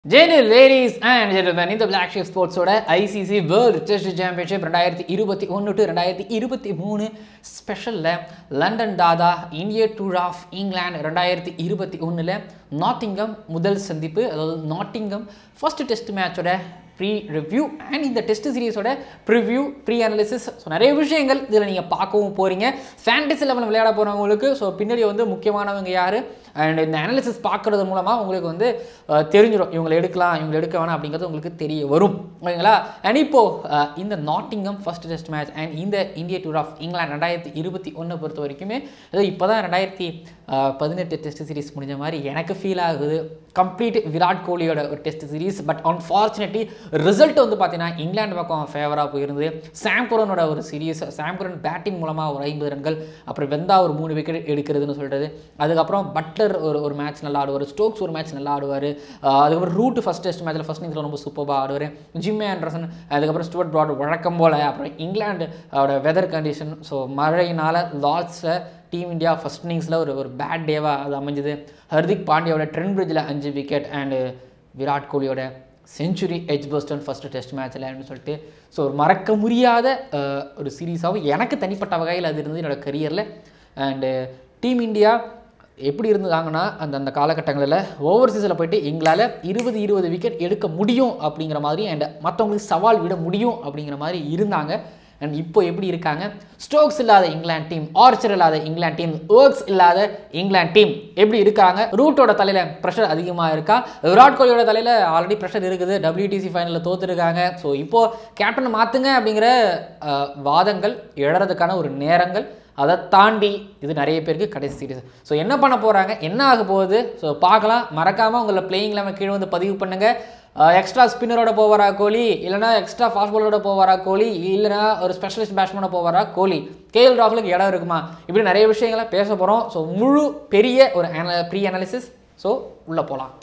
Jenny ladies and gentlemen இந்த black sheep ஸ்போர்ட்ஸோட ICC world test championship ரெண்டாயிரத்தி இருபத்தி ஒன்று டு ரெண்டாயிரத்தி இருபத்தி மூணு ஸ்பெஷலில் லண்டன் தாதா இந்திய டூர் ஆஃப் இங்கிலாந்து ரெண்டாயிரத்தி இருபத்தி ஒன்றில் நாட்டிங்கம் முதல் சந்திப்பு அதாவது நாட்டிங்கம் ஃபர்ஸ்ட் டெஸ்ட் மேட்சோட ப்ரீ ரிவ்யூ அண்ட் இந்த டெஸ்ட் சீரிஸோட ப்ரிவ்யூ ப்ரீ அனாலிசிஸ் ஸோ நிறைய விஷயங்கள் இதில் நீங்கள் பார்க்கவும் போகிறீங்க ஃபேண்டசி லெவலில் விளையாட போகிறவங்களுக்கு ஸோ பின்னாடி வந்து முக்கியமானவங்க யார் அண்ட் இந்த அனாலிசிஸ் பார்க்குறது மூலமாக உங்களுக்கு வந்து அஹ், தெரிஞ்சிடும் இவங்களை எடுக்கலாம் இவங்களை எடுக்க வேணாம் அப்படிங்கிறது உங்களுக்கு தெரிய வரும் ஓகேங்களா அண்ட் இப்போது இந்த Nottingham first test match and இந்த இந்திய டூர் ஆஃப் இங்கிலாந்து ரெண்டாயிரத்தி இருபத்தி ஒன்றை பொறுத்த வரைக்குமே அது இப்போ தான் ரெண்டாயிரத்தி பதினெட்டு டெஸ்ட் சீரிஸ் முடிஞ்ச மாதிரி எனக்கு ஃபீல் ஆகுது கம்ப்ளீட் விராட் கோலியோட ஒரு test series but unfortunately result வந்து பார்த்தீங்கன்னா இங்கிலாந்து பக்கம் ஃபேவராக போயிருந்து சாம் குரனோட ஒரு சீரிஸ் சாம் குரன் பேட்டிங் மூலமாக ஒரு ஐம்பது ரன்கள் அப்புறம் வெந்தா ஒரு மூணு விக்கெட் எடுக்கிறதுன்னு சொல்கிறது அதுக்கப்புறம் பட்லர் ஒரு ஒரு மேட்ச் நல்லா ஆடுவார் ஸ்டோக்ஸ் ஒரு மேட்ச் நல்லா ஆடுவார் அதுக்கப்புறம் ரூட் ஃபஸ்ட் டெஸ்ட் மேட்ச்சில் ஃபஸ்ட் இன்னிங்ஸில் ரொம்ப சூப்பராக ஆடுவார் ஜிம்மே ஆண்டர்சன் அதுக்கப்புறம் ஸ்டுவர்ட் ப்ராட் வழக்கம் போல் அப்புறம் இங்கிலாந்து அவரோட வெதர் கண்டிஷன் ஸோ மழையினால் லார்ட்ஸில் டீம் இந்தியா ஃபஸ்ட் இன்னிங்ஸில் ஒரு ஒரு பேட் டேவாக அது அமைஞ்சது ஹர்திக் பாண்டியாவோட ட்ரெண்ட் பிரிட்ஜில் அஞ்சு விக்கெட் அண்டு விராட் கோலியோட century Edgbaston first test மேட்ச்சில் அப்படின்னு சொல்லிட்டு ஸோ ஒரு மறக்க முடியாத அஹ், ஒரு சீரீஸாகவும் எனக்கு தனிப்பட்ட வகையில் அது இருந்தது என்னோடய கரியரில் அண்டு டீம் இந்தியா எப்படி இருந்தாங்கன்னா அந்த அந்த காலகட்டங்களில் ஓவர்சீஸில் போயிட்டு எங்களால் இருபது இருபது விக்கெட் எடுக்க முடியும் அப்படிங்கிற மாதிரி அண்ட் மற்றவங்களுக்கு சவால் விட முடியும் அப்படிங்கிற மாதிரி இருந்தாங்க அண்ட் இப்போ எப்படி இருக்காங்க ஸ்டோக்ஸ் இல்லாத இங்கிலாந்து டீம் ஆர்ச்சர் இல்லாத இங்கிலாந்து டீம் ஒர்க்ஸ் இல்லாத இங்கிலாந்து டீம் எப்படி இருக்காங்க ரூட்டோட தலையில் ப்ரெஷர் அதிகமாக இருக்கா விராட் கோலியோட தலையில் ஆல்ரெடி ப்ரெஷர் இருக்குது WTC ஃபைனலில் தோத்துருக்காங்க ஸோ இப்போது கேப்டன் மாற்றுங்க அப்படிங்கிற அஹ், வாதங்கள் எழறதுக்கான ஒரு நேரங்கள் அதை தாண்டி இது நிறைய பேருக்கு கடைசி சீரிஸ் ஸோ என்ன பண்ண போகிறாங்க என்ன ஆக போகுது ஸோ பார்க்கலாம் மறக்காமல் உங்களை பிளேயிங் இல்லாமல் கீழே வந்து பதிவு பண்ணுங்கள் எக்ஸ்ட்ரா ஸ்பின்னரோட போவாரா கோலி இல்லைனா எக்ஸ்ட்ரா ஃபாஸ்ட் பாலரோட போவாரா கோலி இல்லைனா ஒரு ஸ்பெஷலிஸ்ட் பேட்ஸ்மேனோட போவாரா கோலி கேஎல் ராகுலுக்கு இடம் இருக்குமா இப்படி நிறைய விஷயங்களை பேச போகிறோம் ஸோ முழு பெரிய ஒரு ப்ரீ அனாலிசிஸ் ஸோ உள்ளே போகலாம்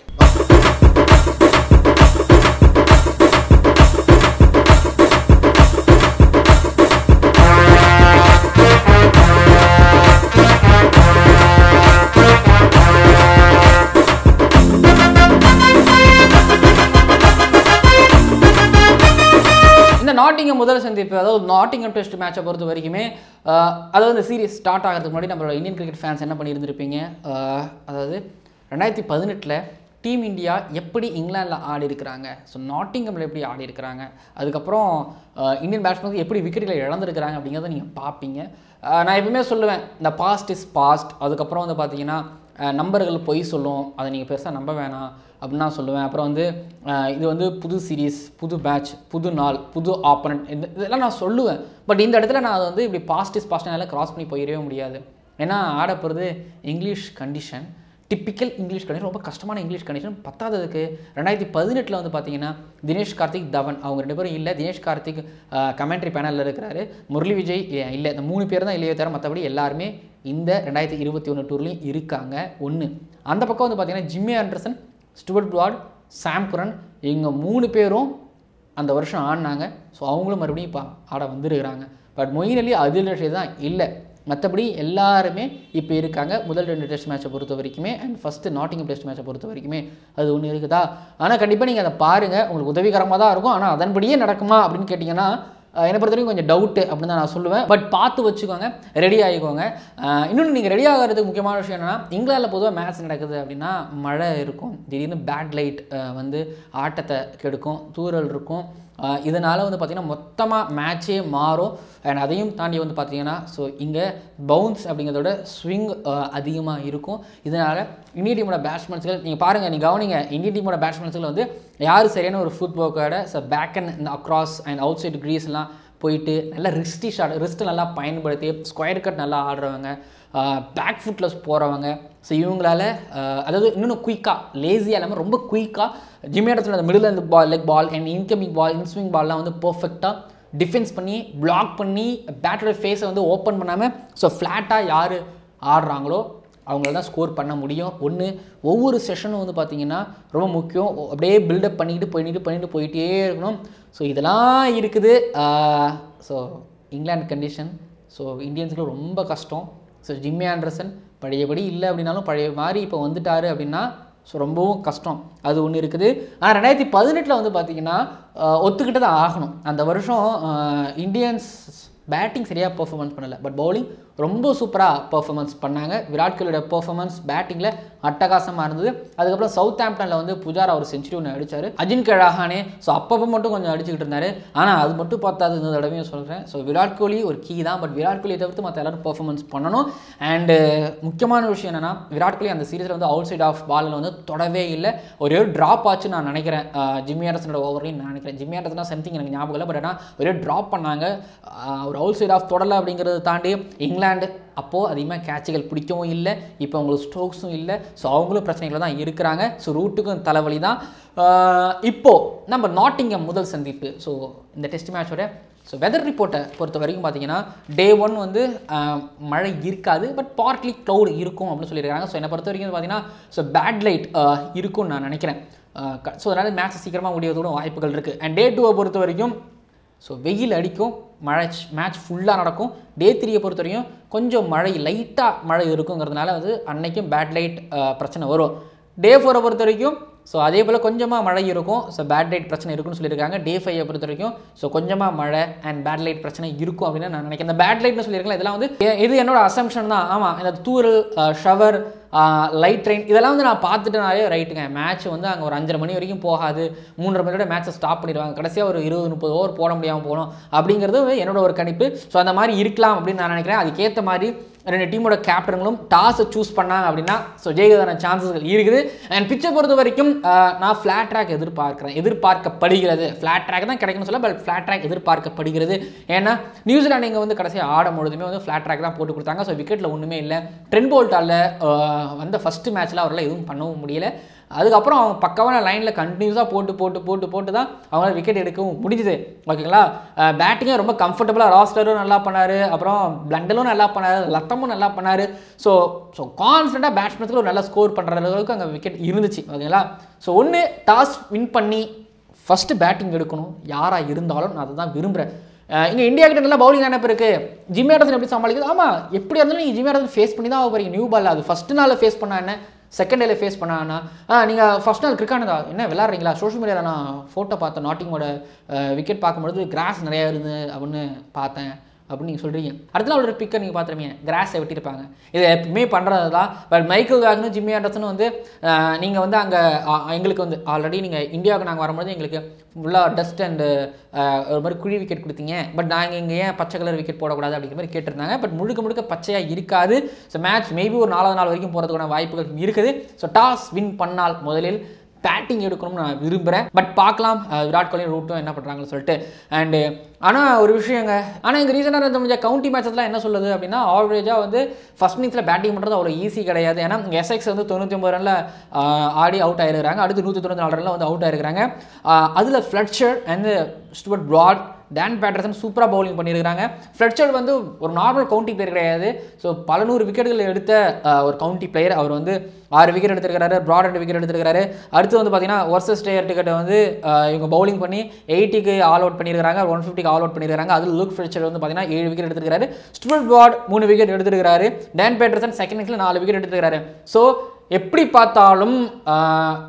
இந்த நாட்டிங்கம் முதல் சந்திப்பு அதாவது நாட்டிங்கம் டெஸ்ட் மேட்சை பொறுத்த வரைக்குமே ஆஹ், அதாவது இந்த சீரிஸ் ஸ்டார்ட் ஆகிறதுக்கு முன்னாடி நம்மளோட இந்தியன் கிரிக்கெட் ஃபேன்ஸ் என்ன பண்ணியிருந்திருப்பீங்க ஆஹ், அதாவது ரெண்டாயிரத்தி பதினெட்டில் டீம் இந்தியா எப்படி இங்கிலாந்தில் ஆடி இருக்கிறாங்க ஸோ நாட்டிங்கமில் எப்படி ஆடி இருக்கிறாங்க அதுக்கப்புறம் ஆஹ், இந்தியன் பேட்ஸ்மேன்ஸ் எப்படி விக்கெட்டுகளை இழந்திருக்கிறாங்க அப்படிங்கிறத நீங்கள் பார்ப்பீங்க ஆஹ், நான் எப்பவுமே சொல்லுவேன் இந்த பாஸ்ட் இஸ் பாஸ்ட் அதுக்கப்புறம் வந்து பார்த்தீங்கன்னா அஹ் நம்பர்கள் பொய் சொல்லும் அதை நீங்கள் பெருசாக நம்ப வேணாம் அப்படின்னு நான் சொல்லுவேன் அப்புறம் வந்து அஹ் இது வந்து புது சீரீஸ் புது பேட்ச் புது நாள் புது ஆப்பனண்ட் இந்த இதெல்லாம் நான் சொல்லுவேன் பட் இந்த இடத்துல நான் அதை வந்து இப்படி பாஸ்ட் இஸ் பாஸ்ட் என்னால் கிராஸ் பண்ணி போயிடவே முடியாது ஏன்னா ஆட போகிறது English condition typical English condition ரொம்ப கஷ்டமான இங்கிலீஷ் கண்டிஷன் பத்தாததுக்கு ரெண்டாயிரத்தி பதினெட்டில் வந்து பார்த்தீங்கன்னா தினேஷ் கார்த்திக் தவன் அவங்க ரெண்டு பேரும் இல்லை தினேஷ் கார்த்திக் கமெண்ட்ரி பேனலில் இருக்கிறாரு முரளி விஜய் இ- இல்லை இந்த மூணு பேர் தான் இல்லையே தவிர மற்றபடி எல்லாருமே இந்த ரெண்டாயிரத்தி இருபத்தி ஒன்று டூர்லேயும் இருக்காங்க ஒன்று அந்த பக்கம் வந்து பார்த்தீங்கன்னா Jimmy Anderson Stuart Broad Sam Curran இவங்க மூணு பேரும் அந்த வருஷம் ஆடினாங்க ஸோ அவங்களும் மறுபடியும் இப்போ ஆட வந்துருக்கிறாங்க பட் மொயின் அலி அதில் ரஷீத் தான் இல்லை மற்றபடி எல்லாருமே இப்போ இருக்காங்க முதல் ரெண்டு டெஸ்ட் மேட்சை பொறுத்த வரைக்குமே அண்ட் ஃபஸ்ட்டு நாட்டிங்கம் டெஸ்ட் மேட்சை பொறுத்த வரைக்குமே அது ஒன்று இருக்குதா ஆனால் கண்டிப்பாக நீங்கள் அதை பாருங்கள் உங்களுக்கு உதவிகரமாக தான் இருக்கும் ஆனால் அதன்படியே நடக்குமா அப்படின்னு கேட்டிங்கன்னா அஹ் என்னை பொறுத்த வரைக்கும் கொஞ்சம் டவுட்டு அப்படின்னு தான் நான் சொல்லுவேன் பட் பார்த்து வச்சுக்கோங்க ரெடி ஆகிக்கோங்க அஹ் இன்னொன்று நீங்கள் ரெடி ஆகிறதுக்கு முக்கியமான விஷயம் என்னன்னா இங்கிலாந்தில் பொதுவாக மேட்ச் நடக்குது அப்படின்னா மழை இருக்கும் திடீர்னு பேட் லைட் வந்து ஆட்டத்தை கெடுக்கும் தூறல் இருக்கும் அஹ் இதனால வந்து பார்த்திங்கன்னா மொத்தமாக மேட்சே மாறும் அண்ட் அதையும் தாண்டி வந்து பார்த்தீங்கன்னா ஸோ இங்கே பவுன்ஸ் அப்படிங்கிறதோட ஸ்விங் அதிகமாக இருக்கும் இதனால் இந்திய டீமோட பேட்ஸ்மேன்ஸ்கள் நீங்கள் பாருங்கள் நீங்கள் கவனிங்க இந்திய டீமோட பேட்ஸ்மேன்ஸ்கள் வந்து யார் சரியான ஒரு ஃபுட் ஒர்க்கோட ஸோ பேக் அண்ட் இந்த அக்ராஸ் அண்ட் அவுட் சைடு க்ரீஸ்லாம் போயிட்டு நல்லா ரிஸ்டி ஷாட் ரிஸ்ட் நல்லா பயன்படுத்தி ஸ்கொயர் கட் நல்லா ஆடுறவங்க பேக் ஃபுட்டில் போகிறவங்க ஸோ இவங்களால ஆஹ், அதாவது இன்னொன்று குயிக்காக லேசியாக இல்லாமல் ரொம்ப குயிக்காக ஜிம்மேட்டத்தில் அந்த மிடில் இந்த ball leg ball and incoming ball inswing பால்லாம் வந்து பர்ஃபெக்டாக டிஃபென்ஸ் பண்ணி பிளாக் பண்ணி பேட்டரோட ஃபேஸை வந்து ஓப்பன் பண்ணாமல் ஸோ ஃப்ளாட்டாக யார் ஆடுறாங்களோ அவங்கள தான் ஸ்கோர் பண்ண முடியும் ஒன்று ஒவ்வொரு செஷனும் வந்து பார்த்தீங்கன்னா ரொம்ப முக்கியம் ஒ- அப்படியே பில்டப் பண்ணிக்கிட்டு பண்ணிட்டு பண்ணிட்டு போயிட்டே இருக்கணும் ஸோ இதெல்லாம் இருக்குது ஸோ இங்கிலாந்து கண்டிஷன் ஸோ இந்தியன்ஸுக்கு ரொம்ப கஷ்டம் ஸோ ஜிம்மி ஆண்டர்சன் பழையபடி இல்லை அப்படின்னாலும் பழைய மாதிரி இப்போ வந்துட்டாரு அப்படின்னா ஸோ ரொம்பவும் கஷ்டம் அது ஒன்று இருக்குது ஆனால் ரெண்டாயிரத்தி பதினெட்டில் வந்து பார்த்தீங்கன்னா அஹ், ஒத்துக்கிட்டு தான் ஆகணும் அந்த வருஷம் அஹ், இந்தியன்ஸ் பேட்டிங் சரியாக பெர்ஃபார்மன்ஸ் பண்ணலை பட் பவுலிங் ரொம்ப சூப்பராக பெர்ஃபார்மன்ஸ் பண்ணாங்க விராட் கோலியோட பெர்ஃபார்மன்ஸ் பேட்டிங்கில் அட்டகாசமாக இருந்தது அதுக்கப்புறம் சவுத் ஆம்டனில் வந்து புஜாரா ஒரு செஞ்சுரி ஒன்று அடிச்சார் அஜின்கே ரஹானே ஸோ அப்பப்போ மட்டும் கொஞ்சம் அடிச்சுக்கிட்டு இருந்தார் ஆனால் அது மட்டும் பார்த்தாது இந்த தடவையும் சொல்கிறேன் ஸோ விராட் கோலி ஒரு கீ தான் பட் விராட் கோலியை தவிர்த்து மற்ற எல்லாரும் பெர்ஃபார்மன்ஸ் பண்ணணும் அண்டு முக்கியமான விஷயம் என்னன்னா விராட் கோலி அந்த சீரிஸில் வந்து அவுட் சைட் ஆஃப் பாலில் வந்து தொடவே இல்லை ஒரே ட்ராப் ஆச்சு நான் நினைக்கிறேன் அஹ் ஜிம்மி ஆண்டர்ஸனோட ஓவரையும் நான் நினைக்கிறேன் ஜிம்மி ஆண்டர்ஸ்னா சம்திங் எனக்கு ஞாபகம் இல்லை பட் ஆனால் ஒரே ட்ராப் பண்ணாங்க அஹ் ஒரு அவுட் சைட் ஆஃப் தொடலை அப்படிங்கிறத தாண்டி இங்கிலாந்து அப்போது அதிகமாக கேட்சுகள் பிடிக்கவும் இல்லை இப்போ அவங்களுக்கு ஸ்ட்ரோக்ஸும் இல்லை ஸோ அவங்களும் பிரச்சனைகள் தான் இருக்கிறாங்க ஸோ ரூட்டுக்கும் தலைவலி தான் அஹ் இப்போ நம்ம நாட்டிங்கம் முதல் சந்திப்பு ஸோ இந்த டெஸ்ட் மேட்சோட ஸோ வெதர் ரிப்போர்ட்டை பொறுத்த வரைக்கும் பார்த்தீங்கன்னா டே ஒன் வந்து ஆஹ், மழை இருக்காது பட் பார்ட்லி க்ளவுட் இருக்கும் அப்படின்னு சொல்லியிருக்காங்க ஸோ என்னை பொறுத்த வரைக்கும் பார்த்தீங்கன்னா ஸோ பேட் லைட் இருக்கும்னு நான் நினைக்கிறேன் ஸோ அதனால் மேட்ச் சீக்கிரமாக முடியறதோட வாய்ப்புகள் இருக்குது அண்ட் டே டூவை பொறுத்த வரைக்கும் ஸோ வெயில் அடிக்கும் மழை மேட்ச் ஃபுல்லாக நடக்கும் டே த்ரீயை பொறுத்த வரையும் கொஞ்சம் மழை லைட்டாக மழை இருக்குங்கிறதுனால வந்து அன்னைக்கும் பேட் லைட் பிரச்சனை வரும் டே ஃபோரை பொறுத்த வரைக்கும் ஸோ அதே போல் கொஞ்சமாக மழை இருக்கும் ஸோ பேட் லைட் பிரச்சனை இருக்குன்னு சொல்லியிருக்காங்க டே ஃபைவை பொறுத்த வரைக்கும் ஸோ கொஞ்சமாக மழை அண்ட் பேட் லைட் பிரச்சனை இருக்கும் அப்படின்னு நான் நினைக்கிறேன் இந்த பேட் லைட்னு சொல்லியிருக்கேன் இதெல்லாம் வந்து எ- இது என்னோட அசம்ஷன் தான் ஆமாம் இந்த தூரல் ஷவர் லைட் ட்ரெயின் இதெல்லாம் வந்து நான் பார்த்துட்டனாலே ரைட்டுங்க மேட்ச் வந்து அங்கே ஒரு அஞ்சரை மணி வரைக்கும் போகாது மூன்றரை மணியோட மேட்ச்சை ஸ்டாப் பண்ணிடுவாங்க கடைசியாக ஒரு இருபது முப்பது ஓவர் போட முடியாமல் போகணும் அப்படிங்கிறது என்னோட ஒரு கணிப்பு ஸோ அந்த மாதிரி இருக்கலாம் அப்படின்னு நான் நினைக்கிறேன் அதுக்கேற்ற மாதிரி ரெண்டு டீமோட கேப்டன்களும் டாஸை சூஸ் பண்ணாங்க அப்படின்னா ஸோ ஜெயிக்கிறதான சான்சஸ்கள் இருக்குது அண்ட் பிச்சை பொறுத்த வரைக்கும் ஆஹ், நான் ஃப்ளாட் ட்ராக் எதிர்பார்க்குறேன் எதிர்பார்க்கப்படுகிறது ஃப்ளாட் ட்ராக் தான் கிடைக்கும்னு சொல்ல பட் ஃப்ளாட் ட்ராக் எதிர்பார்க்கப்படுகிறது ஏன்னா நியூசிலாந்து இங்கே வந்து கடைசியாக ஆடும் பொழுதுமே வந்து ஃப்ளாட் ட்ராக் தான் போட்டு கொடுத்தாங்க ஸோ விக்கெட்டில் ஒன்றுமே இல்லை ட்ரென் போல்ட்டால் வந்த ஃபஸ்ட்டு மேட்ச்சில் அவரால் எதுவும் பண்ணவும் முடியல அதுக்கப்புறம் அவங்க பக்கவான லைனில் கண்டினியூஸாக போட்டு போட்டு போட்டு போட்டு தான் அவங்களால விக்கெட் எடுக்கவும் முடிஞ்சுது ஓகேங்களா பேட்டிங்கும் ரொம்ப கம்ஃபர்டபுளாக ராஸ்டரும் நல்லா பண்ணார் அப்புறம் பிளண்டலும் நல்லா பண்ணார் லத்தமும் நல்லா பண்ணார் ஸோ ஸோ கான்ஃபிடண்ட்டாக பேட்ஸ்மேன்ஸில் ஒரு நல்ல ஸ்கோர் பண்ணுற அளவுக்கு அங்கே விக்கெட் இருந்துச்சு ஓகேங்களா ஸோ ஒன்று டாஸ் வின் பண்ணி ஃபஸ்ட்டு பேட்டிங் எடுக்கணும் யாராக இருந்தாலும் நான் அதை தான் விரும்புகிறேன் இங்கே இந்தியா கிட்ட நல்லா பவுலிங் நினைப்பு இருக்கு ஜிம்மி ஆண்டர்சன் எப்படி சமாளிக்குது ஆமாம் எப்படி இருந்தாலும் நீங்கள் ஜிம்மி ஆண்டர்சன் ஃபேஸ் பண்ணி தான் ஆக போறீங்க நியூ பால் அது ஃபஸ்ட் நாளில் ஃபேஸ் பண்ணா என்ன செகண்ட் டேல ஃபேஸ் பண்ணானா ஆ நீங்கள் ஃபர்ஸ்ட் நாள் கிரிக்கானதா என்ன விளாட்றீங்களா சோஷியல் மீடியாவில் நான் ஃபோட்டோ பார்த்தேன் நாட்டிங்கோட விக்கெட் பார்க்கும்பொழுது கிராஸ் நிறையா இருந்து அப்படின்னு பார்த்தேன் அப்படின்னு நீங்கள் சொல்கிறீங்க அடுத்த நாள் ஒரு பிக்கை நீங்கள் பார்த்துருப்பீங்க கிராஸை வெட்டியிருப்பாங்க இதை எப்பவுமே பண்ணுறது தான் பட் மைக்கேல் வேகனும் ஜிம்மி ஆண்டர்சனும் வந்து நீங்கள் வந்து அங்கே எங்களுக்கு வந்து ஆல்ரெடி நீங்கள் இந்தியாவுக்கு நாங்கள் வரும்போது எங்களுக்கு ஃபுல்லாக டஸ்ட் அண்டு ஒரு மாதிரி குழி விக்கெட் கொடுத்தீங்க பட் நாங்கள் இங்கே ஏன் பச்சை கலர் விக்கெட் போடக்கூடாது அப்படிங்கிற மாதிரி கேட்டிருந்தாங்க பட் முழுக்க முழுக்க பச்சையாக இருக்காது ஸோ மேட்ச் மேபி ஒரு நாலாவது நாள் வரைக்கும் போகிறதுக்கான வாய்ப்புகள் இருக்குது ஸோ டாஸ் வின் பண்ணால் முதலில் பேட்டிங் எடுக்கணும்னு நான் விரும்புகிறேன் பட் பார்க்கலாம் அஹ், விராட் கோலி ரூட்டும் என்ன பண்ணுறாங்கன்னு சொல்லிட்டு அண்டு ஆனால் ஒரு விஷயங்க ஆனால் இங்கே ரீசெண்டாக இருந்த முடிஞ்ச கவுண்டி மேட்சஸ்லாம் என்ன சொல்லுது அப்படின்னா ஆவரேஜாக வந்து ஃபஸ்ட் இன்னிங்ஸில் பேட்டிங் பண்ணுறது அவ்வளோ ஈஸி கிடையாது ஏன்னா எஸ்எக்ஸ் வந்து தொண்ணூற்றி ஒம்பது ரனில் ஆடி அவுட் ஆயிருக்காங்க அடுத்து நூற்றி தொண்ணூற்றி நாலு ரனில் வந்து அவுட் ஆயிருக்காங்க அதில் Fletcher and Stuart Broad Dan Paterson சூப்பராக பவுலிங் பண்ணியிருக்காங்க ஃப்ளட்சர் வந்து ஒரு நார்மல் கவுண்டி பிளேயர் கிடையாது ஸோ பல நூறு விக்கெட்டுகள் எடுத்த அஹ், ஒரு கவுண்டி பிளேயர் அவர் வந்து ஆறு விக்கெட் எடுத்திருக்காரு ப்ராட் ரெண்டு விக்கெட் எடுத்திருக்காரு அடுத்து வந்து பார்த்தீங்கன்னா வர்சஸ் ஸ்டேயர் டிக்கெட்டை வந்து அஹ், இவங்க பவுலிங் பண்ணி எயிட்டிக்கு ஆல் அவுட் பண்ணியிருக்காங்க ஒன் ஃபிஃப்டிக்கு ஆல் அவுட் பண்ணியிருக்காங்க அதில் லுக் ஃப்ளட்சர் வந்து பார்த்தீங்கன்னா ஏழு விக்கெட் எடுத்திருக்காரு ஸ்டுவர்ட் ப்ராட் மூணு விக்கெட் எடுத்திருக்காரு டேன் பேட்டர்சன் செகண்ட் இன்னிங்ஸில் நாலு விக்கெட் எடுத்திருக்காரு ஸோ எப்படி பார்த்தாலும் அஹ்,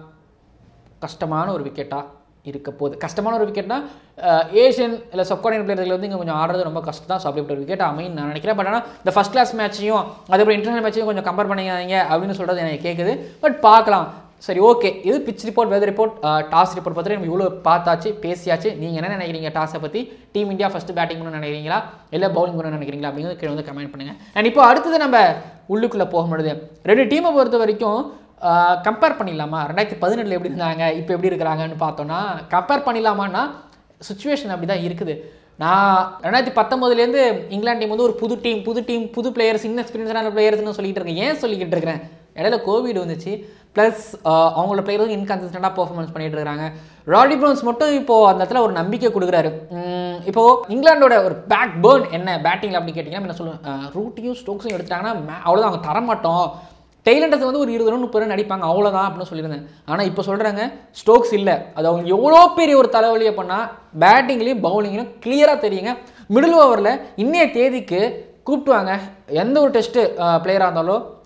கஷ்டமான ஒரு விக்கெட்டாக இருக்க போகுது கஷ்டமான ஒரு விக்கெட்னா ஏஷியன் இல்லை சப்கார்டினேட் பிளேயர்கள் வந்து இங்கே கொஞ்சம் ஆடுறது ரொம்ப கஷ்டம் தான் ஸோ அப்படிப்பட்ட ஒரு விக்கெட் அமைன்னு நான் நினைக்கிறேன் பட் ஆனால் இந்த ஃபஸ்ட் கிளாஸ் மேட்சையும் அதேபோல் இன்டர்நேஷனல் மேட்சையும் கொஞ்சம் கம்பேர் பண்ணிக்காதீங்க அப்படின்னு சொல்கிறது எனக்கு கேட்குது பட் பார்க்கலாம் சரி ஓகே இது pitch report weather report toss report பற்றி நம்ம இவ்வளோ பார்த்தாச்சு பேசியாச்சு நீங்கள் என்ன நினைக்கிறீங்க டாஸை பற்றி டீம் இந்தியா ஃபஸ்ட்டு பேட்டிங் பண்ண நினைக்கிறீங்களா இல்லை பவுலிங் பண்ண நினைக்கிறீங்களா அப்படிங்கிறது கீழே வந்து கமெண்ட் பண்ணுங்கள் அண்ட் இப்போ அடுத்தது நம்ம உள்ளுக்குள்ளே போகும்பொழுது ரெண்டு டீமை பொறுத்த வரைக்கும் கம்பேர் பண்ணிடலாமா ரெண்டாயிரத்தி பதினெட்டில் எப்படி இருந்தாங்க இப்போ எப்படி இருக்கிறாங்கன்னு பார்த்தோன்னா கம்பேர் பண்ணிடலாமான்னா சுச்சுவேஷன் அப்படி தான் இருக்குது நான் ரெண்டாயிரத்தி பத்தொம்போதுலேருந்து இங்கிலாந்து டீம் வந்து ஒரு புது டீம் புது டீம் புது பிளேயர்ஸ் இன்எக்ஸ்பீரியன்ஸான பிளேயர்ஸ்னு சொல்லிட்டு இருக்கேன் ஏன் சொல்லிக்கிட்டு இருக்கிறேன் இடையில கோவிட் வந்துச்சு ப்ளஸ் அவங்களோட பிளேயர் வந்து இன்கன்சிஸ்டண்டாக பர்ஃபார்மன்ஸ் பண்ணிட்டு இருக்காங்க ராடி ப்ரோன்ஸ் மட்டும் இப்போது அந்த இடத்துல ஒரு நம்பிக்கை கொடுக்குறாரு உம், இப்போ இங்கிலாண்டோட ஒரு பேக் பேர்ன் என்ன பேட்டிங்கில் அப்படின்னு கேட்டிங்கன்னா என்ன சொல்லுவேன் ரூட்டையும் ஸ்டோக்ஸும் எடுத்துட்டாங்கன்னா மே- அவ்வளோதான் அவங்க தர மாட்டோம் டெய்லண்டர்ஸ் வந்து ஒரு இருபது ரன் முப்பது ரன் அடிப்பாங்க அவ்வளோதான் அப்படின்னு சொல்லியிருந்தேன் ஆனால் இப்போ சொல்கிறாங்க ஸ்டோக்ஸ் இல்லை அது அவங்க எவ்வளோ பெரிய ஒரு தலைவலியை பண்ணால் பேட்டிங்லேயும் பவுலிங்லையும் கிளியராக தெரியுங்க மிடில் ஓவரில் இன்னைய தேதிக்கு கூப்பிட்டுவாங்க எந்த ஒரு டெஸ்ட்டு பிளேயராக இருந்தாலும்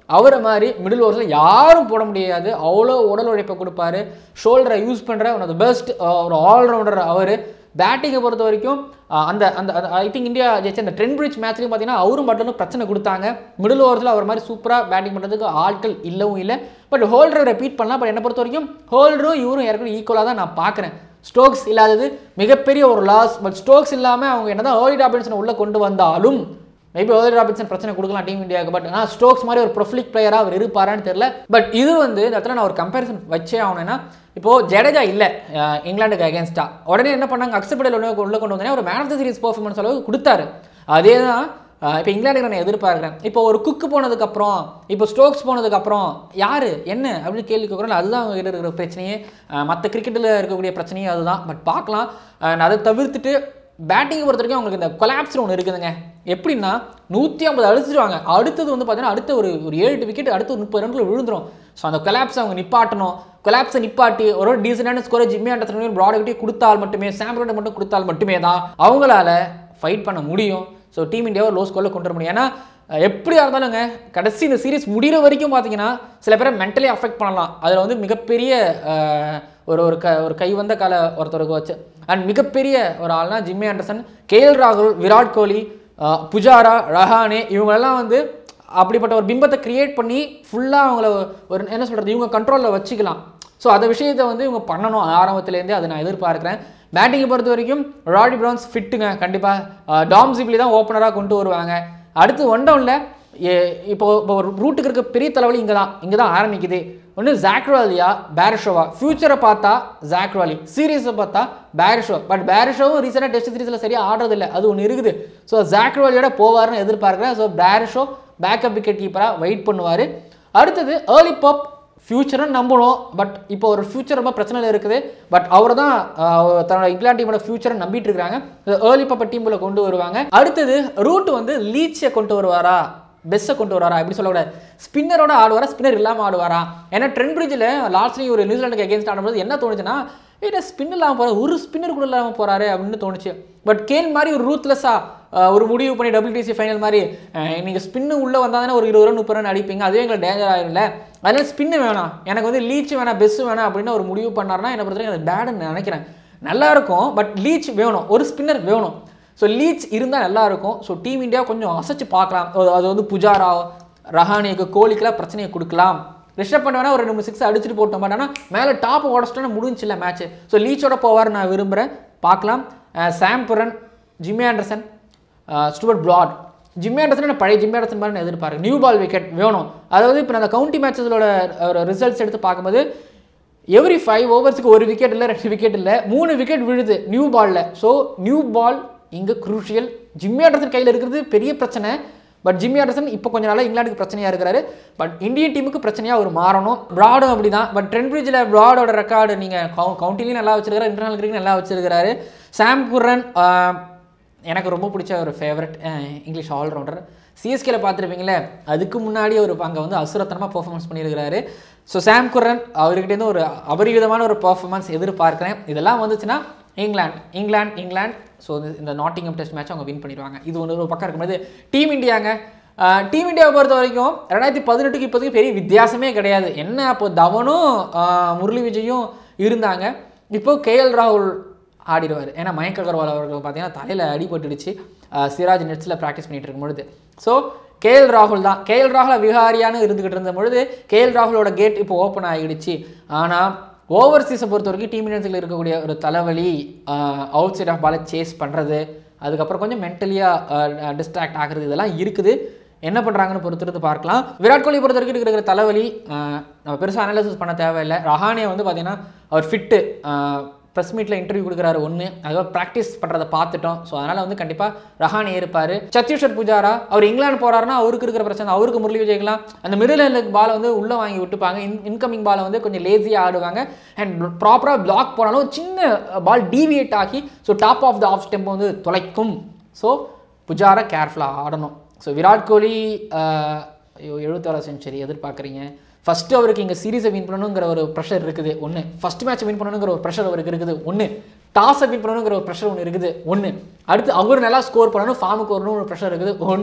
அவரை மாதிரி மிடில் ஓவர்ஸில் யாரும் போட முடியாது அவ்வளோ உடல் உழைப்பை கொடுப்பாரு ஷோல்டரை யூஸ் பண்ணுற ஒன் ஆஃப் த பெஸ்ட் ஒரு ஆல்ரவுண்டர் அவர் பேட்டிங்கை பொறுத்த வரைக்கும் அஹ், அந்த அந்த ஐ திங்க் இந்தியா ஜெயிச்ச அந்த ட்ரெண்ட் பிரிட்ஜ் மேட்ச்லையும் பார்த்தீங்கன்னா அவரும் பட்டனும் பிரச்சனை கொடுத்தாங்க மிடில் ஓவர்ஸில் அவர் மாதிரி சூப்பராக பேட்டிங் பண்ணுறதுக்கு ஆட்கள் இல்லவும் இல்லை பட் ஹோல்டரை ரெப்பீட் பண்ணலாம் பட் என்னை பொறுத்த வரைக்கும் ஹோல்டரும் இவரும் ஏற்கனவே ஈக்குவலாக தான் நான் பார்க்குறேன் ஸ்டோக்ஸ் இல்லாதது மிகப்பெரிய ஒரு லாஸ் பட் ஸ்டோக்ஸ் இல்லாமல் அவங்க என்னதான் ஏர்லி ராபின்சனை உள்ளே கொண்டு வந்தாலும் மேபி ஏர்லி ராபின்சன் பிரச்சனை கொடுக்கலாம் டீம் இந்தியாவுக்கு பட் ஆனால் ஸ்டோக்ஸ் மாதிரி ஒரு ப்ரொஃபிலிக் பிளேயராக அவர் இருப்பாரான்னு தெரியல பட் இது வந்து இந்த இடத்துல நான் ஒரு கம்பேரிசன் வச்சே ஆகணும்னா இப்போது ஜடேஜா இல்லை அஹ், இங்கிலாந்துக்கு அகேன்ஸ்டா உடனே என்ன பண்ணாங்க அக்செப்டபிள் உள்ள உள்ள கொண்டு வந்தேன் ஒரு man of the series performance அளவுக்கு கொடுத்தாரு அதே தான் இப்போ இங்கிலாந்துக்கு நான் எதிர்பார்க்குறேன் இப்போ ஒரு குக்கு போனதுக்கப்புறம் இப்போ ஸ்டோக்ஸ் போனதுக்கப்புறம் யார் என்ன அப்படின்னு கேள்வி கேட்குறோம் அதுதான் அவங்க கிட்ட இருக்கிற பிரச்சனையே மற்ற கிரிக்கெட்டில் இருக்கக்கூடிய பிரச்சனையே அதுதான் பட் பார்க்கலாம் அஹ் அதை தவிர்த்துட்டு பேட்டிங்கை பொறுத்த வரைக்கும் அவங்களுக்கு இந்த கொலாப்ஸ் ஒன்று இருக்குதுங்க எப்படின்னா நூற்றி ஐம்பது அடிச்சிருவாங்க அடுத்தது வந்து பார்த்தீங்கன்னா அடுத்த ஒரு ஒரு ஏழு எட்டு விக்கெட் அடுத்த ஒரு முப்பது ரன்ல விழுந்துரும் ஸோ அந்த கொலாப்ஸ் அவங்க நிப்பாட்டணும் கொலாப்ஸை நிப்பாட்டி ஒரு டீசெண்டான ஸ்கோரை ஜிம்மி ஆண்டர்சன் ப்ராடக்ட்டே கொடுத்தால் மட்டுமே சாம்பிரோட மட்டும் கொடுத்தால் மட்டுமே தான் அவங்களால ஃபைட் பண்ண முடியும் ஸோ டீம் இந்தியாவை லோ ஸ்கோரில் கொண்டு வர முடியும் ஏன்னா அஹ், எப்படியா இருந்தாலுங்க கடைசி இந்த சீரிஸ் முடிகிற வரைக்கும் பார்த்தீங்கன்னா சில பேரை மென்டலி அஃபெக்ட் பண்ணலாம் அதில் வந்து மிகப்பெரிய அஹ், ஒரு ஒரு க ஒரு கை வந்த கால ஒருத்தருக்கு வச்சு அண்ட் மிகப்பெரிய ஒரு ஆள்னா ஜிம்மி ஆண்டர்சன் கேஎல் ராகுல் விராட் கோலி அஹ், புஜாரா ரஹானே இவங்களெல்லாம் வந்து அப்படிப்பட்ட ஒரு பிம்பத்தை கிரியேட் பண்ணி ஃபுல்லாக அவங்கள ஒரு என்ன சொல்கிறது இவங்க கண்ட்ரோலில் வச்சுக்கலாம் ஸோ அந்த விஷயத்தை வந்து இவங்க பண்ணணும் ஆரம்பத்துலேருந்தே அதை நான் எதிர்பார்க்குறேன் பேட்டிங்கை பொறுத்த வரைக்கும் ராடி ப்ரௌன்ஸ் ஃபிட்டுங்க கண்டிப்பாக டாம் சிப்லி தான் ஓப்பனராக கொண்டு வருவாங்க அடுத்து ஒன் டவுனில் இப்போ இப்போ ஒரு ரூட்டுக்கு இருக்க பெரிய தலைவலி இங்கே தான் இங்கே தான் ஆரம்பிக்குது ஒன்று ஜாக்ரோலியா பேரிஷோவா ஃபியூச்சரை பார்த்தா ஜாக்ரோலி சீரியஸை பார்த்தா பேரிஷோ பட் பேரிஷோவும் ரீசெண்டாக டெஸ்ட் சீரிஸில் சரியாக ஆடுறதில்ல அது ஒன்று இருக்குது ஸோ ஜாக்ரோலியோட போவார்னு எதிர்பார்க்குறேன் ஸோ பேரிஷோ பேக்கப் விக்கெட் கீப்பராக வெயிட் பண்ணுவார் அடுத்தது ஏர்லி பப் ஃபியூச்சரும் நம்பணும் பட் இப்போ ஒரு ஃபியூச்சர் ரொம்ப பிரச்சனையில் இருக்குது பட் அவர் தான் தன்னோட இங்கிலாந்து டீமோட ஃபியூச்சரை நம்பிட்டு இருக்காங்க ஏர்லி பப்ப டீமுல கொண்டு வருவாங்க அடுத்தது ரூட் வந்து லீச்சை கொண்டு வருவாரா பெஸ்ட்டை கொண்டு வராரா எப்படி சொல்லக்கூடாது ஸ்பின்னரோட ஆடுவாரா ஸ்பின்னர் இல்லாமல் ஆடுவாரா ஏன்னா ட்ரெண்ட் பிரிட்ஜில் லாஸ்ட்லி ஒரு நியூசிலாண்டுக்கு அகேன்ஸ்ட் ஆடும்போது என்ன தோணுச்சுன்னா ஏன்னா ஸ்பின் இல்லாமல் போகிறார் ஒரு ஸ்பின்னர் கூட இல்லாமல் போகிறாரு அப்படின்னு தோணுச்சு பட் கேன் மாதிரி ஒரு ரூத்லெஸ்ஸாக ஒரு முடிவு பண்ணி WTC ஃபைனல் மாதிரி நீங்கள் ஸ்பின்னு உள்ளே வந்தால் ஒரு இருபது ரன் முப்பது ரன் அடிப்பீங்க அதுவே எங்களுக்கு டேஞ்சர் ஆகிரும்ல அதனால ஸ்பின்னு வேணாம் எனக்கு வந்து லீச் வேணாம் பெஸ்ட் வேணாம் அப்படின்னு ஒரு முடிவு பண்ணாருன்னா என்னை பொறுத்த வரைக்கும் அது பேடுன்னு நினைக்கிறேன் நல்லா இருக்கும் பட் லீச் வேணும் ஒரு ஸ்பின்னர் வேணும் ஸோ லீச் இருந்தால் நல்லா இருக்கும் ஸோ டீம் இந்தியா கொஞ்சம் அசைச்சு பார்க்கலாம் அது- அது வந்து புஜாரா ரஹானிக்கு கோலிக்கெல்லாம் பிரச்சனையை கொடுக்கலாம் ரிஷப் பண்ண வேணா ஒரு ரெண்டு மூணு சிக்ஸ் அடிச்சுட்டு போட்டோம் பட் ஆனால் மேலே டாப் உடச்சிட்டோன்னா முடிஞ்சில்ல மேட்ச் ஸோ லீச்சோட போவார் நான் விரும்புகிறேன் பார்க்கலாம் அஹ் Sam Curran Jimmy Anderson Stuart Broad Jimmy Anderson நான் பழைய ஜிம்மி ஆண்டர்சன் மாதிரி நான் எதிர்பார்க்குறேன் நியூ பால் விக்கெட் வேணும் அதாவது இப்போ அந்த கவுண்டி மேட்சஸோட ஒரு ரிசல்ட்ஸ் எடுத்து பார்க்கும்போது எவ்ரி ஃபைவ் ஓவர்ஸுக்கு ஒரு விக்கெட் இல்லை ரெண்டு விக்கெட் இல்லை மூணு விக்கெட் விழுது நியூ பாலில் ஸோ நியூ பால் இங்கே குரூஷியல் ஜிம்மி ஆண்டர்சன் கையில் இருக்கிறது பெரிய பிரச்சனை பட் ஜிம்மி ஆண்டர்சன் இப்போ கொஞ்ச நாளாக இங்கிலாந்துக்கு பிரச்சனையாக இருக்கிறாரு பட் இந்தியன் டீமுக்கு பிரச்சனையாக அவர் மாறணும் ப்ராடும் அப்படி தான் பட் ட்ரெண்ட் பிரிட்ஜில் ப்ராடோட ரெக்கார்டு நீங்கள் கவுண்டிலையும் நல்லா வச்சிருக்காரு இன்டர்னல் கிரிக்கெட் நல்லா வச்சிருக்காரு சாம் குர்ரன் ஆஹ், எனக்கு ரொம்ப பிடிச்ச ஒரு ஃபேவரட் இங்கிலீஷ் ஆல்ரவுண்டர் சிஎஸ்கேல பார்த்துருப்பீங்களே அதுக்கு முன்னாடி ஒரு அங்கே வந்து அசுரத்தனமாக பெர்ஃபார்மன்ஸ் பண்ணியிருக்கிறாரு ஸோ சாம் குர்ரன் அவர்கிட்டேருந்து ஒரு அபரிவிதமான ஒரு பெர்ஃபார்மன்ஸ் எதிர்பார்க்குறேன் இதெல்லாம் வந்துச்சுன்னா இங்கிலாந்து இங்கிலாந்து இங்கிலாந்து ஸோ இந்த நாட்டிங்கம் டெஸ்ட் மேட்ச் அவங்க வின் பண்ணிடுவாங்க இது ஒன்று ஒரு பக்கம் இருக்கும்போது டீம் இந்தியாங்க டீம் இந்தியாவை பொறுத்த வரைக்கும் ரெண்டாயிரத்தி பதினெட்டுக்கு இப்போதைக்கு பெரிய வித்தியாசமே கிடையாது என்ன அப்போ தவனும் ஆஹ், முரளி விஜயும் இருந்தாங்க இப்போ கேஎல் ராகுல் ஆடிடுவார் ஏன்னா மயங்க் அகர்வால் அவர்கள் பார்த்தீங்கன்னா தலையில் அடிபட்டுடுச்சு அஹ் சிராஜ் நெட்ஸில் ப்ராக்டிஸ் பண்ணிட்டு இருக்கும் பொழுது ஸோ கேஎல் ராகுல் தான் கேஎல் ராகுல் விகாரியான்னு இருந்துகிட்டு இருந்த பொழுது கேஎல் ராகுலோட கேட் இப்போ ஓப்பன் ஆகிடுச்சு ஆனால் ஓவர்சீஸை பொறுத்த வரைக்கும் டீம் இந்தியன்ஸில் இருக்கக்கூடிய ஒரு தலைவலி அவுட் சைட் ஆஃப் பாலை சேஸ் பண்ணுறது அதுக்கப்புறம் கொஞ்சம் மென்டலியாக டிஸ்ட்ராக்ட் ஆகுறது இதெல்லாம் இருக்குது என்ன பண்ணுறாங்கன்னு பொறுத்திருந்து பார்க்கலாம் விராட் கோலி பொறுத்த வரைக்கும் இருக்கிற தலைவலி ஆஹ், நம்ம பெருசாக அனாலிசிஸ் பண்ண தேவையில்லை ரஹானே வந்து பார்த்தீங்கன்னா அவர் ஃபிட்டு ப்ரெஸ் மீட்டில் இன்டர்வியூ கொடுக்குறாரு ஒன்று அதுவும் ப்ராக்டிஸ் பண்ணுறதை பார்த்துட்டோம் ஸோ அதனால் வந்து கண்டிப்பாக ரஹானே இருப்பார் சத்தீஸ்வர் புஜாரா அவர் இங்கிலாந்து போகிறாருன்னா அவருக்கு இருக்கிற பிரச்சனை அவருக்கு முரளி விஜய்க்கலாம் அந்த மிடில் எண்டுக்கு பாலை வந்து உள்ளே வாங்கி விட்டுப்பாங்க இன் இன்கமிங் பாலை வந்து கொஞ்சம் லேசியாக ஆடுவாங்க அண்ட் ப்ராப்பராக பிளாக் போனாலும் ஒரு சின்ன பால் டீவியேட் ஆகி so top of the off ஸ்டெம்பை வந்து தொலைக்கும் ஸோ புஜாரா கேர்ஃபுல்லாக ஆடணும் ஸோ விராட் கோலி ஆஹ், ஐயோ எழுபத்தாறு செஞ்சுரி எதிர்பார்க்குறீங்க ஃபஸ்ட்டு அவருக்கு இங்கே சீரீஸை வின் பண்ணணுங்கிற ஒரு ப்ரெஷர் இருக்குது ஒன்று ஃபஸ்ட் மேட்ச் வின் பண்ணணுங்கிற ஒரு ப்ரெஷர் அவருக்கு இருக்குது ஒன்று டாஸை வின் பண்ணணுங்கிற ஒரு ப்ரெஷர் ஒன்று இருக்குது ஒன்று அடுத்து அவர் நல்லா ஸ்கோர் பண்ணணும் ஃபார்முக்கு வரணும் ஒரு ப்ரெஷர் இருக்குது ஒன்று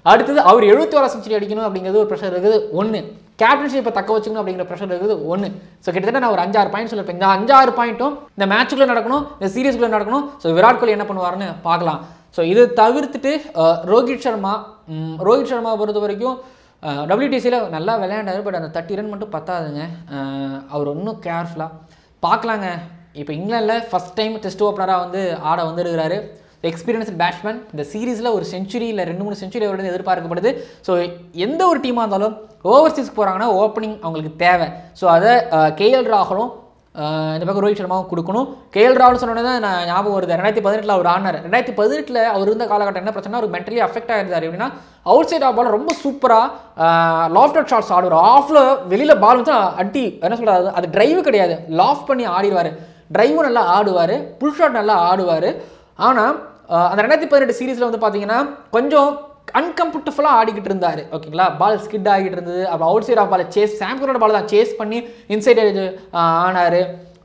அடுத்தது அவர் எழுபத்தி ஓரா செஞ்சுரி அடிக்கணும் அப்படிங்கிறது ஒரு ப்ரெஷர் இருக்குது ஒன்று கேப்டன்ஷிப்பை தக்க வச்சுக்கணும் அப்படிங்கிற ப்ரெஷர் இருக்குது ஒன்று ஸோ கிட்டத்தட்ட நான் ஒரு அஞ்சாறு பாயிண்ட் சொல்லிருப்பேன் இந்த அஞ்சாறு பாயிண்ட்டும் இந்த மேட்சுக்குள்ளே நடக்கணும் இந்த சீரீஸ்குள்ளே நடக்கணும் ஸோ விராட் கோலி என்ன பண்ணுவாருன்னு பார்க்கலாம் ஸோ இது தவிர்த்துட்டு அஹ், ரோஹித் சர்மா ம், ரோஹித் சர்மா பொறுத்த வரைக்கும் டபிள்யூடிசியில் நல்லா விளையாண்டாரு பட் அந்த தேர்ட்டி ரன் மட்டும் பத்தாதுங்க அஹ், அவர் இன்னும் கேர்ஃபுல்லாக பார்க்கலாங்க இப்போ இங்கிலாண்டில் ஃபஸ்ட் டைம் டெஸ்ட் ஓப்பனராக வந்து ஆட வந்துருக்கிறாரு எக்ஸ்பீரியன்ஸ் பேட்ஸ்மேன் இந்த சீரீஸில் ஒரு செஞ்சுரி இல்லை ரெண்டு மூணு செஞ்சுரி அவரோட எதிர்பார்க்கப்படுது ஸோ எந்த ஒரு டீமாக இருந்தாலும் ஓவர்சீஸ்க்கு போகிறாங்கன்னா ஓப்பனிங் அவங்களுக்கு தேவை ஸோ அதை கேஎல் ராகுலும் அஹ், இந்த பக்கம் ரோஹித் சர்மாவும் கொடுக்கணும் கேஎல் ராகுல் சொன்னோன்னே தான் நான் ஞாபகம் வருது ரெண்டாயிரத்தி பதினெட்டில் அவர் ஆனார் ரெண்டாயிரத்தி பதினெட்டில் அவர் இருந்த காலகட்டம் என்ன பிரச்சனை அவர் மென்டலி அஃபெக்ட் ஆயிருந்தார் எப்படின்னா அவுட் சைட் ஆஃப் பால் ரொம்ப சூப்பராக லாஃப்டட் ஷாட்ஸ் ஆடுவார் ஆஃபில் வெளியில் பால் வந்து அடி என்ன சொல்கிறது அது டிரைவு கிடையாது லாஃப் பண்ணி ஆடிடுவார் டிரைவும் நல்லா ஆடுவார் புல் ஷாட் நல்லா ஆடுவார் ஆனால் அந்த ரெண்டாயிரத்தி பதினெட்டு சீரீஸில் வந்து பார்த்தீங்கன்னா கொஞ்சம் அன்கம்ஃபர்டபுளாக ஆடிக்கிட்டு இருந்தார் ஓகேங்களா பால் ஸ்கிட் ஆகிட்டு இருந்தது அப்புறம் outside off ball chase சாம்சனோட பால் தான் சேஸ் பண்ணி இன்சைட் ஆனார்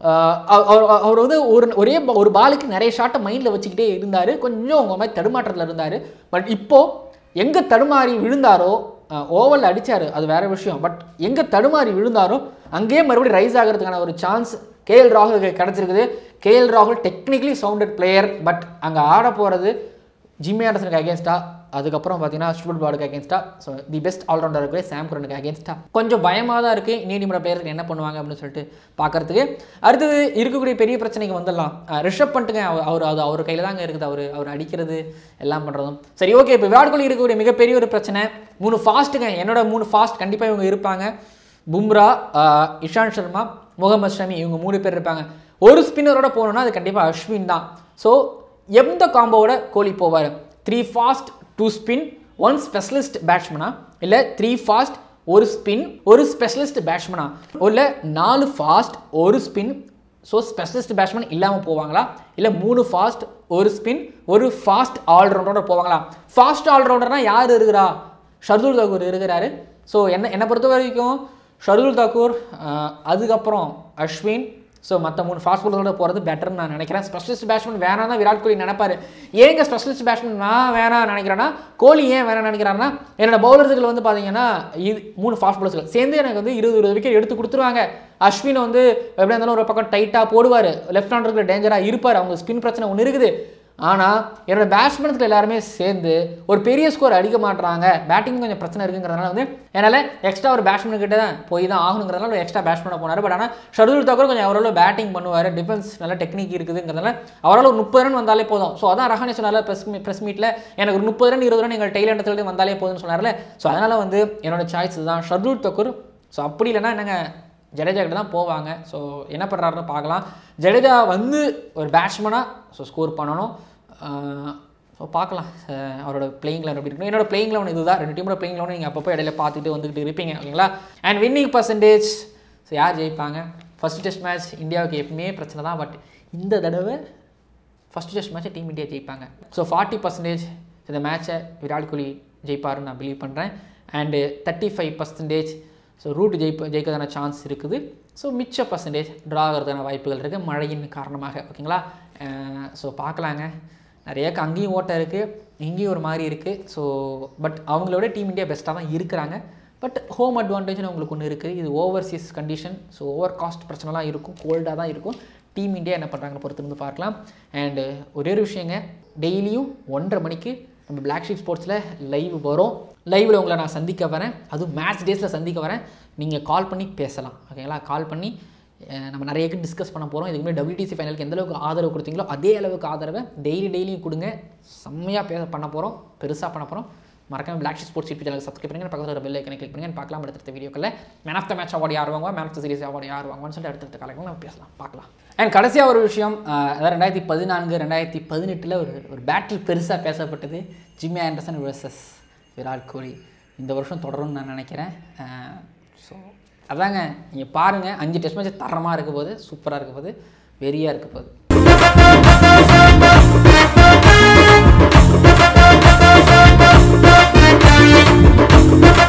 அவர் அவர் வந்து ஒரு ஒரே ba- ஒரு பாலுக்கு நிறைய ஷாட்டை மைண்டில் வச்சுக்கிட்டே இருந்தார் கொஞ்சம் உங்கள் மாதிரி தடுமாற்றத்தில் இருந்தார் பட் இப்போது எங்கே தடுமாறி விழுந்தாரோ ஓவரில் அடிச்சாரு அது வேற விஷயம் பட் எங்கே தடுமாறி விழுந்தாரோ அங்கேயே மறுபடியும் ரைஸ் ஆகிறதுக்கான ஒரு சான்ஸ் கேஎல் ராகுலுக்கு கிடச்சிருக்குது கேஎல் ராகுல் டெக்னிக்கலி சவுண்டட் பிளேயர் பட் அங்கே ஆட போகிறது ஜிம்மி ஆண்டர்சனுக்கு அகேன்ஸ்டா அதுக்கப்புறம் பார்த்தீங்கன்னா ஸ்டூட் பாலுக்கு அகேன்ஸ்டா ஸோ தி பெஸ்ட் ஆல்ரவுண்டர் இருக்கிற சாம் குரனுக்கு அகேன்ஸ்டா கொஞ்சம் பயமாக தான் இருக்குது நீதிமன்ற பிளேயருக்கு என்ன பண்ணுவாங்க அப்படின்னு சொல்லிட்டு பார்க்கறதுக்கு அடுத்தது இருக்கக்கூடிய பெரிய பிரச்சனைக்கு வந்துடலாம் அஹ் ரிஷப் பண்ணிட்டுங்க அவர் அது அவர் கையில் தாங்க இருக்குது அவர் அவர் அடிக்கிறது எல்லாம் பண்ணுறதும் சரி ஓகே இப்போ விராட் கோலி இருக்கக்கூடிய மிகப்பெரிய ஒரு பிரச்சனை மூணு ஃபாஸ்ட்டுங்க என்னோட மூணு ஃபாஸ்ட் கண்டிப்பாக இவங்க இருப்பாங்க பும்ரா அஹ், இஷாந்த் சர்மா முகமது ஷமி இவங்க மூணு பேர் இருப்பாங்க ஒரு ஸ்பின்னரோட போகணுன்னா அது கண்டிப்பாக அஸ்வின் தான் ஸோ எந்த காம்போவோட கோலி போவார் three fast two spin one specialist பேட்ஸ்மனா இல்லை த்ரீ ஃபாஸ்ட் ஒரு ஸ்பின் ஒரு ஸ்பெஷலிஸ்ட் பேட்ஸ்மனா இல்லை நாலு ஃபாஸ்ட் ஒரு ஸ்பின் ஸோ ஸ்பெஷலிஸ்ட் பேட்ஸ்மேன் இல்லாமல் போவாங்களா இல்லை மூணு ஃபாஸ்ட் ஒரு ஸ்பின் ஒரு ஃபாஸ்ட் ஆல்ரவுண்டரோட போவாங்களா ஃபாஸ்ட் ஆல்ரவுண்டர்னா யார் இருக்கிறா ஷர்துல் தாக்கூர் இருக்கிறாரு ஸோ என்ன என்னை பொறுத்த வரைக்கும் ஷர்துல் தாக்கூர் அஹ், அதுக்கப்புறம் அஸ்வின் ஸோ மற்ற மூணு ஃபாஸ்ட் பாலரோட போகிறது பெட்டர்னு நான் நினைக்கிறேன் ஸ்பெஷலிஸ்ட் பேட்ஸ்மேன் வேணாம் தான் விராட் கோலி நினைப்பாரு ஏங்க ஸ்பெஷலிஸ்ட் பேட்ஸ்மேன் நான் வேணாம் நினைக்கிறேன்னா கோலி ஏன் வேணாம் நினைக்கிறாருன்னா என்னோட பவுலர்ஸுகள் வந்து பார்த்தீங்கன்னா இது மூணு ஃபாஸ்ட் பவுலர்ஸ்கள் சேர்ந்து எனக்கு வந்து இருபது இருபது விக்கெட் எடுத்து கொடுத்துருவாங்க அஸ்வின் வந்து எப்படியா இருந்தாலும் ஒரு பக்கம் டைட்டாக போடுவார் லெஃப்ட் ஹேண்டருக்கு டேஞ்சராக இருப்பார் அவங்க ஸ்பின் பிரச்சனை ஒன்று இருக்குது ஆனால் என்னோட பேட்ஸ்மேன்ஸ்கள் எல்லாருமே சேர்ந்து ஒரு பெரிய ஸ்கோர் அடிக்க மாட்றாங்க பேட்டிங் கொஞ்சம் பிரச்சனை இருக்குங்கிறதுனால வந்து என்னால் எக்ஸ்ட்ரா ஒரு பேட்ஸ்மேன் கிட்ட தான் போய் தான் ஆகணுங்கிறதுனால ஒரு எக்ஸ்ட்ரா பேட்ஸ்மேனை போனார் பட் ஆனால் ஷர்துல் தாக்கூர் கொஞ்சம் அவரோட பேட்டிங் பண்ணுவார் டிஃபென்ஸ் நல்ல டெக்னிக் இருக்குதுங்கிறதுனால அவரால் ஒரு முப்பது ரன் வந்தாலே போதும் ஸோ அதான் ரஹானே சொன்னால ப்ரெஸ் ப்ரெஸ் மீட்டில் எனக்கு ஒரு முப்பது ரன் இருபது ரன் எங்கள் டெய்லண்டத்தில் வந்தாலே போதும்னு சொன்னார்ல ஸோ அதனால் வந்து என்னோட சாய்ஸ் தான் ஷர்துல் தாக்கூர் ஸோ அப்படி இல்லைன்னா என்னங்க ஜடேஜா கிட்ட தான் போவாங்க ஸோ என்ன பண்ணுறாருன்னு பார்க்கலாம் ஜடேஜா வந்து ஒரு பேட்ஸ்மனாக ஸோ ஸ்கோர் பண்ணணும் ஸோ பார்க்கலாம் அஹ் அவரோட பிளேயிங் லெவன் எப்படி இருக்கணும் என்னோட பிளேயிங் லெவன் இதுதான் ரெண்டு டீமோட பிளேயிங் லெவன் நீங்கள் அப்பப்போ இடையில பார்த்துட்டு வந்துக்கிட்டு இருப்பீங்க ஓகேங்களா அண்ட் வின்னிங் பர்சன்டேஜ் ஸோ யார் ஜெயிப்பாங்க ஃபர்ஸ்ட் டெஸ்ட் மேட்ச் இந்தியாவுக்கு எப்பவுமே பிரச்சனை தான் பட் இந்த தடவை ஃபஸ்ட் டெஸ்ட் மேட்ச்சை டீம் இந்தியா ஜெயிப்பாங்க ஸோ ஃபார்ட்டி பர்சன்டேஜ் இந்த மேட்ச்சை விராட் கோலி ஜெயிப்பாருன்னு நான் பிலீவ் பண்ணுறேன் and thirty five percentage so Root ஜெயிப்ப ஜெயிக்கிறதான சான்ஸ் இருக்குது ஸோ மிச்ச பர்சன்டேஜ் ட்ரா ஆகிறதான வாய்ப்புகள் இருக்குது மழையின் காரணமாக ஓகேங்களா ஸோ பார்க்கலாங்க நிறைய அங்கேயும் ஓட்டம் இருக்குது இங்கேயும் ஒரு மாதிரி இருக்குது ஸோ பட் அவங்களோட டீம் இந்தியா பெஸ்ட்டாக தான் இருக்கிறாங்க பட் ஹோம் அட்வான்டேஜ்னு உங்களுக்கு ஒன்று இருக்குது இது overseas condition so overcast பிரச்சனைலாம் இருக்கும் கோல்டாக தான் இருக்கும் டீம் இந்தியா என்ன பண்ணுறாங்க பொறுத்து இருந்து பார்க்கலாம் அண்டு ஒரே ஒரு விஷயங்க டெய்லியும் ஒன்றரை மணிக்கு நம்ம பிளாக் ஷீப் ஸ்போர்ட்ஸில் லைவ் வரும் லைவில் உங்களை நான் சந்திக்க வரேன் அதுவும் மேட்ச் டேஸில் சந்திக்க வரேன் நீங்கள் கால் பண்ணி பேசலாம் ஓகேங்களா கால் பண்ணி அஹ், நம்ம நிறைய டிஸ்கஸ் பண்ண போகிறோம் இதுக்கு முன்னாடி WTC ஃபைனலுக்கு எந்த அளவுக்கு ஆதரவு கொடுத்தீங்களோ அதே அளவுக்கு ஆதரவை டெய்லி டெய்லியும் கொடுங்க செம்மையாக பே பண்ண போகிறோம் பெருசாக பண்ண போகிறோம் மறக்காம black sports YouTube channel subscribe பண்ணுங்க பக்கத்தில் ஒரு பெல் ஐக்கனை கிளிக் பண்ணுங்க பார்க்கலாம் அடுத்த வீடியோக்களில் man of the match award யார் வாங்குவா man of the series award யார் வாங்குவான்னு சொல்லிட்டு அடுத்தடுத்த காலங்களில் நம்ம பேசலாம் பார்க்கலாம் அண்ட் கடைசியாக ஒரு விஷயம் அஹ், அதாவது ரெண்டாயிரத்தி பதினான்கு ரெண்டாயிரத்தி பதினெட்டில் ஒரு ஒரு பேட்டில் பெருசாக பேசப்பட்டது Jimmy Anderson vs Virat Kohli இந்த வருஷம் தொடரும்னு நான் நினைக்கிறேன் ஸோ அதாங்க நீங்கள் பாருங்கள் அஞ்சு டெஸ்ட் மேட்ச் தரமாக இருக்க போது சூப்பராக இருக்க போது வெறியாக இருக்க போகுது